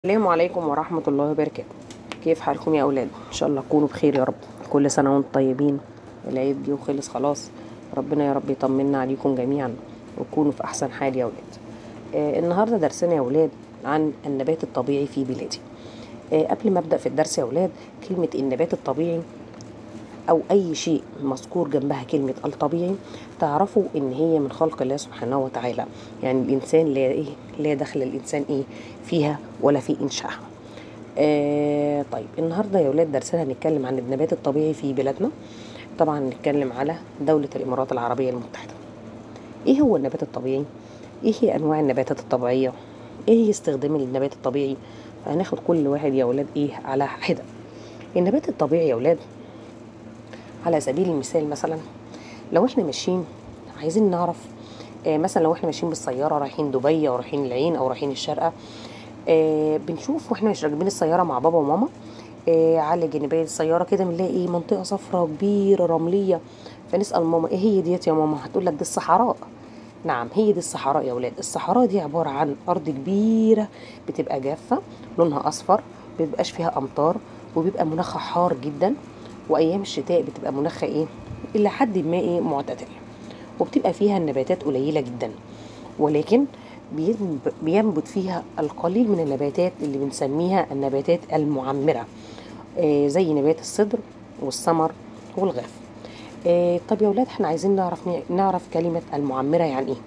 السلام عليكم ورحمة الله وبركاته كيف حالكم يا أولاد إن شاء الله تكونوا بخير يا رب كل سنة وانتم طيبين العيد جه وخلص خلاص ربنا يا رب يطمنا عليكم جميعا وتكونوا في أحسن حال يا أولاد آه النهاردة درسنا يا أولاد عن النبات الطبيعي في بلادي آه قبل ما أبدأ في الدرس يا أولاد كلمة النبات الطبيعي أو أي شيء مذكور جنبها كلمة الطبيعي تعرفوا إن هي من خلق الله سبحانه وتعالى يعني الإنسان لا إيه لا دخل الإنسان إيه فيها ولا في إنشائها آه طيب النهارده يا ولاد درسنا هنتكلم عن النبات الطبيعي في بلادنا طبعا هنتكلم على دولة الإمارات العربية المتحدة إيه هو النبات الطبيعي؟ إيه هي أنواع النباتات الطبيعية؟ إيه هي استخدام النبات الطبيعي؟ فهناخد كل واحد يا ولاد إيه على حدة النبات الطبيعي يا ولاد على سبيل المثال مثلا لو احنا ماشيين عايزين نعرف آه مثلا لو احنا ماشيين بالسياره رايحين دبي او رايحين العين او رايحين الشارقه آه بنشوف واحنا مش راكبين السياره مع بابا وماما آه على جانبي السياره كده بنلاقي ايه منطقه صفراء كبيره رمليه فنسال ماما ايه هي ديت يا ماما هتقول لك دي الصحراء نعم هي دي الصحراء يا ولاد الصحراء دي عباره عن ارض كبيره بتبقى جافه لونها اصفر مبيبقاش فيها امطار وبيبقى مناخها حار جدا وايام الشتاء بتبقى مناخها ايه الى حد ما ايه معتدل وبتبقى فيها النباتات قليله جدا ولكن بينبت فيها القليل من النباتات اللي بنسميها النباتات المعمره آه زي نبات الصدر والثمر والغاف آه طب يا ولاد احنا عايزين نعرف نعرف كلمه المعمره يعني ايه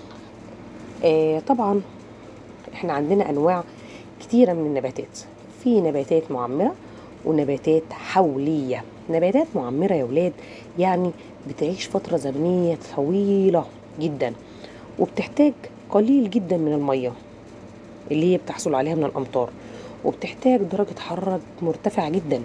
آه طبعا احنا عندنا انواع كتيره من النباتات في نباتات معمره ونباتات حولية نباتات معمرة يا ولاد يعني بتعيش فترة زمنية طويلة جدا وبتحتاج قليل جدا من المية اللي هي بتحصل عليها من الأمطار وبتحتاج درجة حرارة مرتفعة جدا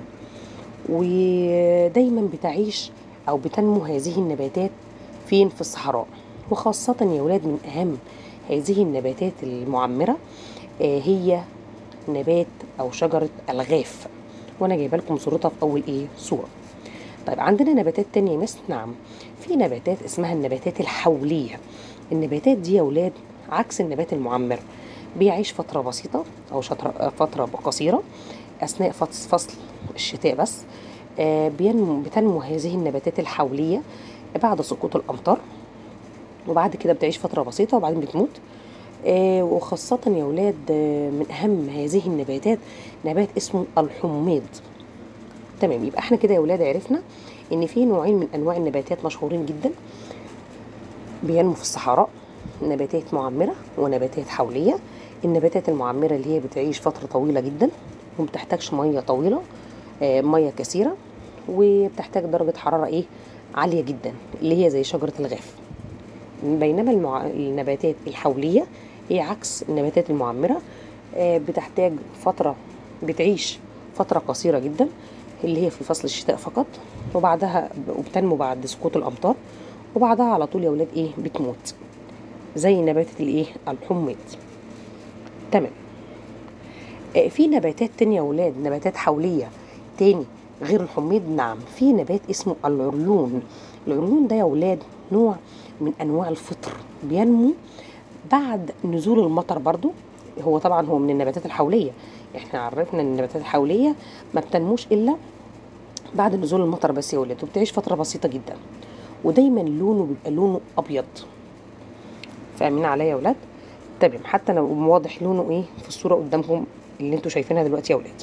ودايما بتعيش أو بتنمو هذه النباتات فين في الصحراء وخاصة يا ولاد من أهم هذه النباتات المعمرة هي نبات أو شجرة الغاف وانا جايبه لكم صورتها في اول ايه صوره طيب عندنا نباتات تانية مثل نعم في نباتات اسمها النباتات الحوليه النباتات دي يا ولاد عكس النبات المعمر بيعيش فتره بسيطه او شطر فتره قصيره اثناء فصل الشتاء بس آه بينمو بتنمو هذه النباتات الحوليه بعد سقوط الامطار وبعد كده بتعيش فتره بسيطه وبعدين بتموت آه وخاصة يا ولاد آه من أهم هذه النباتات نبات اسمه الحميض تمام يبقى احنا كده يا ولاد عرفنا ان في نوعين من انواع النباتات مشهورين جدا بينمو في الصحراء نباتات معمرة ونباتات حولية النباتات المعمرة اللي هي بتعيش فترة طويلة جدا ومبتحتاجش مية طويلة آه مية كثيرة وبتحتاج درجة حرارة ايه عالية جدا اللي هي زي شجرة الغاف بينما المع... النباتات الحولية هي عكس النباتات المعمرة بتحتاج فترة بتعيش فترة قصيرة جدا اللي هي في فصل الشتاء فقط وبعدها وبتنمو بعد سقوط الأمطار وبعدها على طول يا ولاد ايه بتموت زي نباتة الايه الحميض تمام في نباتات تانية يا ولاد نباتات حولية تاني غير الحميض نعم في نبات اسمه العريون العريون ده يا ولاد نوع من انواع الفطر بينمو بعد نزول المطر برضو هو طبعا هو من النباتات الحوليه احنا عرفنا ان النباتات الحوليه ما بتنموش الا بعد نزول المطر بس يا ولاد وبتعيش فتره بسيطه جدا ودايما لونه بيبقى لونه ابيض فاهمين عليا يا ولاد تمام حتى لو واضح لونه ايه في الصوره قدامكم اللي انتوا شايفينها دلوقتي يا ولاد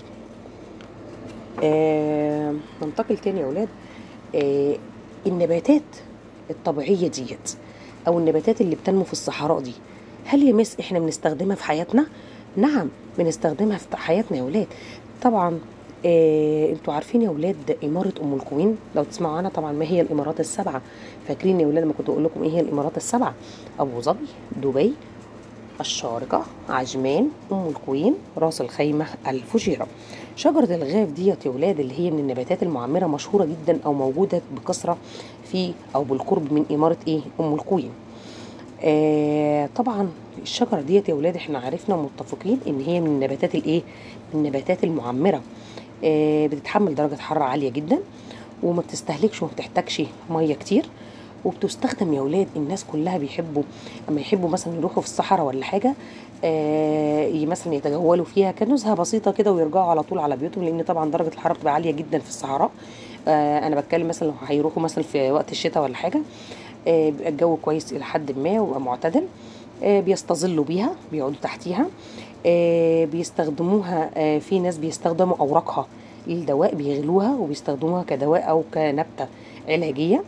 آه ننتقل تاني يا ولاد آه النباتات الطبيعية ديت أو النباتات اللي بتنمو في الصحراء دي هل يا مس إحنا بنستخدمها في حياتنا؟ نعم بنستخدمها في حياتنا يا ولاد طبعا آه انتوا عارفين يا ولاد إمارة أم القوين لو تسمعوا عنها طبعا ما هي الإمارات السبعة فاكرين يا ولاد لما كنت أقول لكم إيه هي الإمارات السبعة أبو ظبي دبي الشارقة عجمان أم القوين راس الخيمة الفجيرة شجرة الغاف ديت يا ولاد اللي هي من النباتات المعمرة مشهورة جدا أو موجودة بكثرة في أو بالقرب من إمارة إيه أم القوين آه طبعا الشجرة ديت يا ولاد احنا عرفنا متفقين ان هي من النباتات الايه من النباتات المعمرة آه بتتحمل درجة حرارة عالية جدا وما بتستهلكش وما بتحتاجش مية كتير وبتستخدم يا ولاد الناس كلها بيحبوا اما يحبوا مثلا يروحوا في الصحراء ولا حاجه آه ي- مثلا يتجولوا فيها كنزهه بسيطه كده ويرجعوا على طول على بيوتهم لان طبعا درجه الحراره بتبقى عاليه جدا في الصحراء آه انا بتكلم مثلا لو هيروحوا مثلا في وقت الشتاء ولا حاجه آه بيبقى الجو كويس الى حد ما ويبقى معتدل آه بيستظلوا بيها بيقعدوا تحتيها آه بيستخدموها آه في ناس بيستخدموا اوراقها للدواء بيغلوها وبيستخدموها كدواء او كنبته علاجيه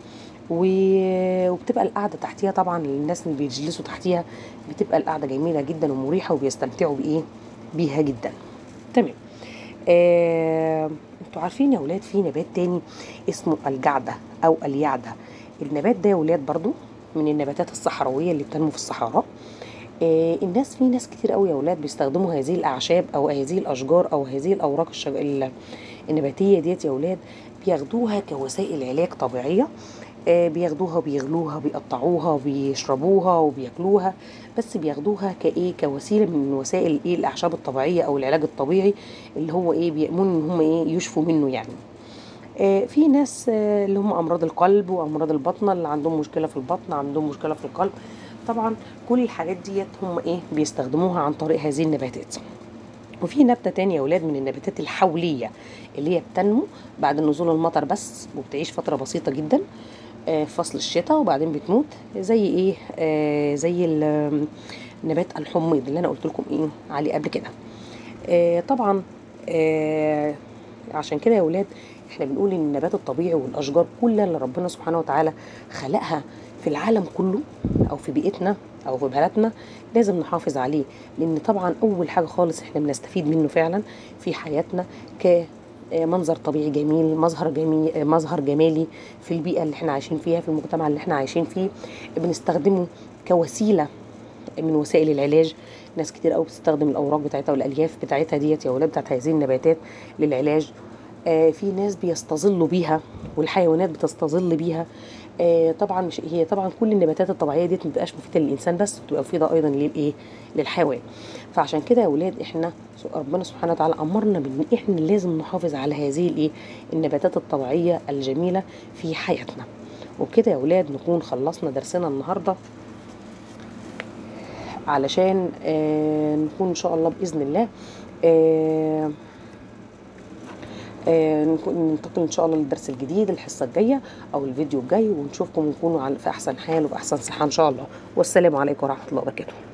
و- وبتبقى القعده تحتيها طبعا للناس اللي بيجلسوا تحتيها بتبقى القعده جميله جدا ومريحه وبيستمتعوا بايه بيها جدا تمام آه، انتوا عارفين يا ولاد في نبات تاني اسمه الجعده او اليعده النبات ده يا ولاد برضو من النباتات الصحراويه اللي بتنمو في الصحراء آه، الناس في ناس كتير قوي يا ولاد بيستخدموا هذه الاعشاب او هذه الاشجار او هذه الاوراق الشج... ال- النباتيه ديت يا ولاد بياخدوها كوسائل علاج طبيعيه آه، بياخدوها وبيغلوها بيقطعوها وبيشربوها وبياكلوها بس بياخدوها كايه كوسيله من وسائل ايه الاعشاب الطبيعيه او العلاج الطبيعي اللي هو ايه بيأمنوا ان هم ايه يشفوا منه يعني آه، في ناس آه، اللي هم امراض القلب وامراض البطنه اللي عندهم مشكله في البطن عندهم مشكله في القلب طبعا كل الحاجات ديت هم ايه بيستخدموها عن طريق هذه النباتات وفي نبتة تانية يا ولاد من النباتات الحولية اللي هي بتنمو بعد نزول المطر بس وبتعيش فترة بسيطة جدا آه، في فصل الشتاء وبعدين بتموت زي ايه آه زي ال- نبات الحميض اللي انا قلت لكم ايه عليه قبل كده آه طبعا آه عشان كده يا ولاد احنا بنقول ان النبات الطبيعي والاشجار كلها اللي ربنا سبحانه وتعالى خلقها في العالم كله او في بيئتنا او في بلدنا لازم نحافظ عليه لان طبعا اول حاجه خالص احنا بنستفيد منه فعلا في حياتنا ك منظر طبيعي جميل مظهر جميل مظهر جمالي في البيئه اللي احنا عايشين فيها في المجتمع اللي احنا عايشين فيه بنستخدمه كوسيله من وسائل العلاج ناس كتير قوي بتستخدم الاوراق بتاعتها والالياف بتاعتها ديت يا ولاد بتاعت هذه النباتات للعلاج آه في ناس بيستظلوا بيها والحيوانات بتستظل بيها آه طبعا مش هي طبعا كل النباتات الطبيعيه ديت ما بتبقاش مفيده للانسان بس بتبقى مفيده ايضا للايه للحيوان فعشان كده يا ولاد احنا ربنا سبحانه وتعالى امرنا بان احنا لازم نحافظ على هذه الايه النباتات الطبيعيه الجميله في حياتنا وبكده يا ولاد نكون خلصنا درسنا النهارده علشان آه نكون ان شاء الله باذن الله آه آه نكون- ننتقل ان شاء الله للدرس الجديد الحصه الجايه او الفيديو الجاي ونشوفكم ونكونوا على- في احسن حال وباحسن صحه ان شاء الله والسلام عليكم ورحمه الله وبركاته